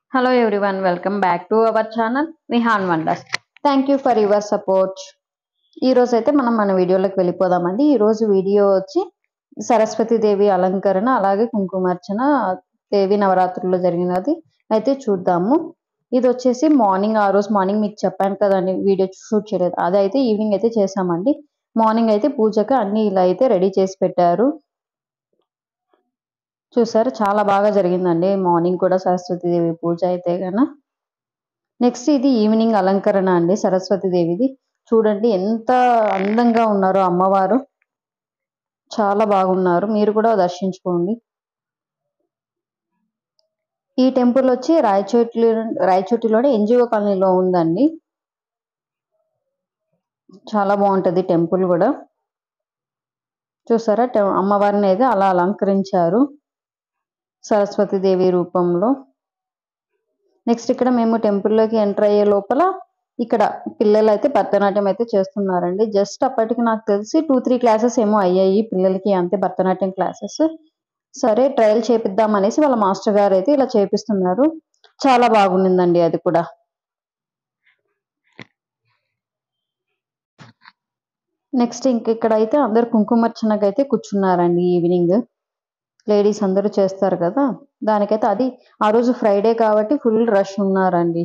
Hello everyone, welcome back to our channel Vihan Wonders. Thank you for your support ఈ రోజు అయితే మనం మన వీడియోలోకి వెళ్ళిపోదామండి ఈ రోజు వీడియో వచ్చి సరస్వతి దేవి అలంకరణ అలాగే కుంకుమార్చన దేవి నవరాత్రుల్లో జరిగినది అయితే చూద్దాము ఇది వచ్చేసి మార్నింగ్ ఆ రోజు మార్నింగ్ మీకు చెప్పాను కదండి వీడియో షూట్ చేయలేదు అది అయితే ఈవినింగ్ అయితే చేసామండి మార్నింగ్ అయితే పూజకి అన్ని ఇలా అయితే రెడీ చేసి పెట్టారు చూసారు చాలా బాగా జరిగిందండి మార్నింగ్ కూడా సరస్వతి దేవి పూజ అయితే గన నెక్స్ట్ ఇది ఈవినింగ్ అలంకరణ అండి సరస్వతి దేవిది చూడండి ఎంత అందంగా ఉన్నారో అమ్మవారు చాలా బాగున్నారు మీరు కూడా దర్శించుకోండి ఈ టెంపుల్ వచ్చి రాయచోటి రాయచోటిలోనే ఎన్జిఓ కాలనీలో ఉందండి చాలా బాగుంటది టెంపుల్ కూడా చూసారా టె- అమ్మవారిని అయితే అలా అలంకరించారు సరస్వతి దేవి రూపంలో నెక్స్ట్ ఇక్కడ మేము టెంపుల్ లోకి ఎంటర్ అయ్యే లోపల ఇక్కడ పిల్లలు అయితే భరతనాట్యం అయితే చేస్తున్నారండి జస్ట్ అప్పటికి నాకు తెలిసి టూ త్రీ క్లాసెస్ ఏమో అయ్యాయి పిల్లలకి అంతే భరతనాట్యం క్లాసెస్ సరే ట్రయల్ చేపిద్దాం అనేసి వాళ్ళ మాస్టర్ గారు అయితే ఇలా చేపిస్తున్నారు చాలా బాగుండిందండి అది కూడా నెక్స్ట్ ఇంక ఇక్కడ అయితే అందరు కుంకుమర్చనకు అయితే కూర్చున్నారండి ఈవినింగ్ లేడీస్ అందరూ చేస్తారు కదా దానికైతే అది ఆ రోజు ఫ్రైడే కాబట్టి ఫుల్ రష్ ఉన్నారండి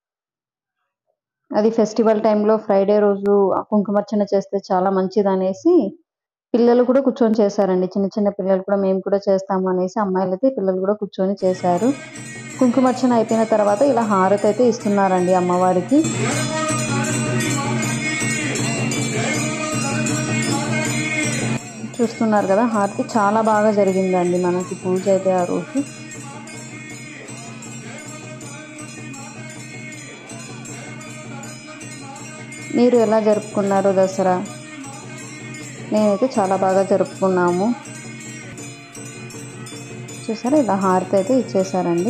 అది ఫెస్టివల్ టైంలో ఫ్రైడే రోజు ఆ కుంకుమర్చన చేస్తే చాలా మంచిది అనేసి పిల్లలు కూడా కూర్చొని చేశారండి చిన్న చిన్న పిల్లలు కూడా మేము కూడా చేస్తాము అనేసి అమ్మాయిలు అయితే పిల్లలు కూడా కూర్చొని చేశారు కుంకుమర్చన అయిపోయిన తర్వాత ఇలా హారతి అయితే ఇస్తున్నారండి అమ్మవారికి చూస్తున్నారు కదా హారతి చాలా బాగా జరిగిందండి మనకి పూజ అయితే ఆ రోజు మీరు ఎలా జరుపుకున్నారు దసరా నేనైతే చాలా బాగా జరుపుకున్నాము చూసారా ఇలా హారతి అయితే ఇచ్చేసారండి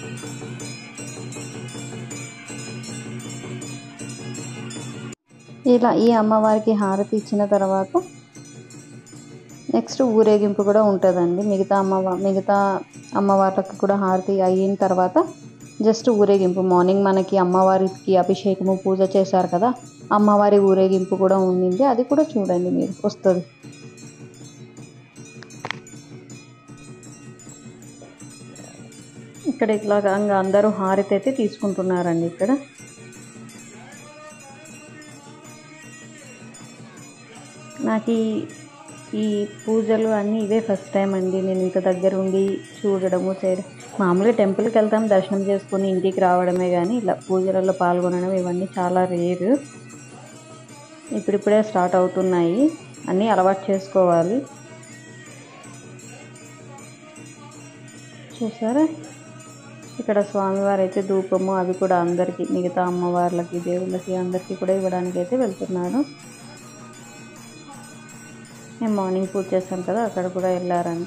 ఇలా ఈ అమ్మవారికి హారతి ఇచ్చిన తర్వాత నెక్స్ట్ ఊరేగింపు కూడా ఉంటుందండి మిగతా అమ్మవ మిగతా అమ్మవార్లకు కూడా హారతి అయిన తర్వాత జస్ట్ ఊరేగింపు మార్నింగ్ మనకి అమ్మవారికి అభిషేకము పూజ చేశారు కదా అమ్మవారి ఊరేగింపు కూడా ఉండింది అది కూడా చూడండి మీరు వస్తుంది ఇక్కడ ఇట్లాగా ఇంకా అందరూ హారతి అయితే తీసుకుంటున్నారండి ఇక్కడ నాకు ఈ ఈ పూజలు అన్నీ ఇవే ఫస్ట్ టైం అండి నేను ఇంత దగ్గర ఉండి చూడడము చేయడం మామూలుగా టెంపుల్కి వెళ్తాం దర్శనం చేసుకుని ఇంటికి రావడమే కానీ ఇలా పూజలలో పాల్గొనడం ఇవన్నీ చాలా రేరు ఇప్పుడిప్పుడే స్టార్ట్ అవుతున్నాయి అన్నీ అలవాటు చేసుకోవాలి చూసారా ఇక్కడ స్వామివారు అయితే ధూపము అవి కూడా అందరికీ మిగతా అమ్మవార్లకి దేవుళ్ళకి అందరికీ కూడా ఇవ్వడానికి అయితే వెళ్తున్నారు మేము మార్నింగ్ పూజ చేస్తాం కదా అక్కడ కూడా వెళ్ళారండి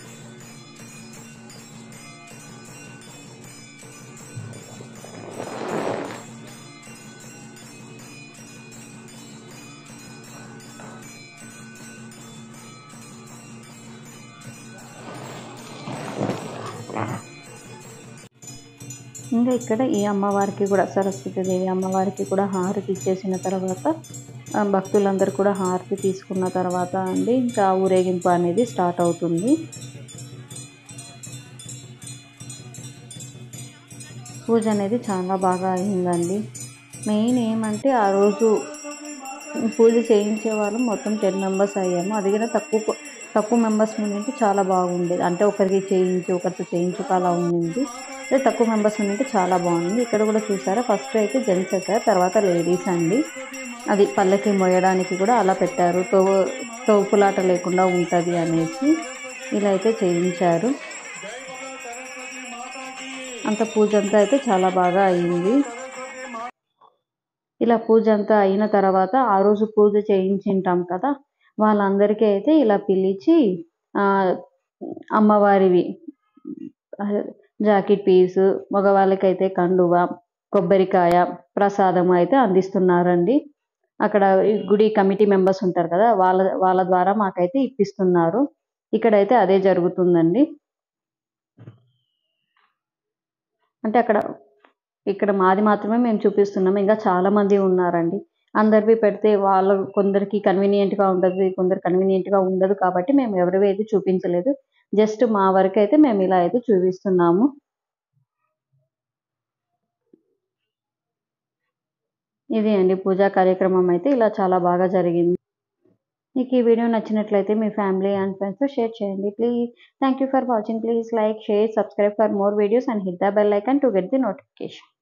ఇంకా ఇక్కడ ఈ అమ్మవారికి కూడా సరస్వతి దేవి అమ్మవారికి కూడా హారతి ఇచ్చేసిన తర్వాత ఆ, భక్తులందరూ కూడా హారతి తీసుకున్న తర్వాత అండి ఇంకా ఊరేగింపు అనేది స్టార్ట్ అవుతుంది పూజ అనేది చాలా బాగా అయిందండి మెయిన్ ఏమంటే ఆ రోజు పూజ చేయించే వాళ్ళు మొత్తం టెన్ మెంబర్స్ అయ్యాము అది కూడా తక్కువ తక్కువ మెంబర్స్ ఉండింటే చాలా బాగుండేది అంటే ఒకరికి చేయించి ఒకరితో చేయించుకు అలా ఉండింది అదే తక్కువ మెంబర్స్ ఉండింటే చాలా బాగుంది ఇక్కడ కూడా చూసారా ఫస్ట్ అయితే జెంట్స్ ఎక్కారు తర్వాత లేడీస్ అండి అది పల్లకి మోయడానికి కూడా అలా పెట్టారు తో తోపులాట లేకుండా ఉంటుంది అనేసి ఇలా అయితే చేయించారు అంత పూజ అంతా అయితే చాలా బాగా అయింది ఇలా పూజ అంతా అయిన తర్వాత ఆ రోజు పూజ చేయించింటాం కదా వాళ్ళందరికీ అయితే ఇలా పిలిచి ఆ అమ్మవారివి ఆ, జాకెట్ పీసు మగవాళ్ళకైతే కండువ కొబ్బరికాయ ప్రసాదం అయితే అందిస్తున్నారండి అక్కడ ఈ గుడి కమిటీ మెంబర్స్ ఉంటారు కదా వాళ్ళ వాళ్ళ ద్వారా మాకైతే ఇప్పిస్తున్నారు ఇక్కడైతే అదే జరుగుతుందండి అంటే అక్కడ ఇక్కడ మాది మాత్రమే మేము చూపిస్తున్నాం ఇంకా చాలామంది ఉన్నారండి అందరివి పెడితే వాళ్ళ కొందరికి కన్వీనియంట్గా ఉండదు కొందరు కన్వీనియంట్గా ఉండదు కాబట్టి మేము ఎవరివి అయితే చూపించలేదు జస్ట్ మా వరకు అయితే మేము ఇలా అయితే చూపిస్తున్నాము ఇది అండి పూజా కార్యక్రమం అయితే ఇలా చాలా బాగా జరిగింది మీకు ఈ వీడియో నచ్చినట్లయితే మీ ఫ్యామిలీ అండ్ ఫ్రెండ్స్తో షేర్ చేయండి please thank you for watching please like share subscribe for more videos and hit the bell icon to get the notification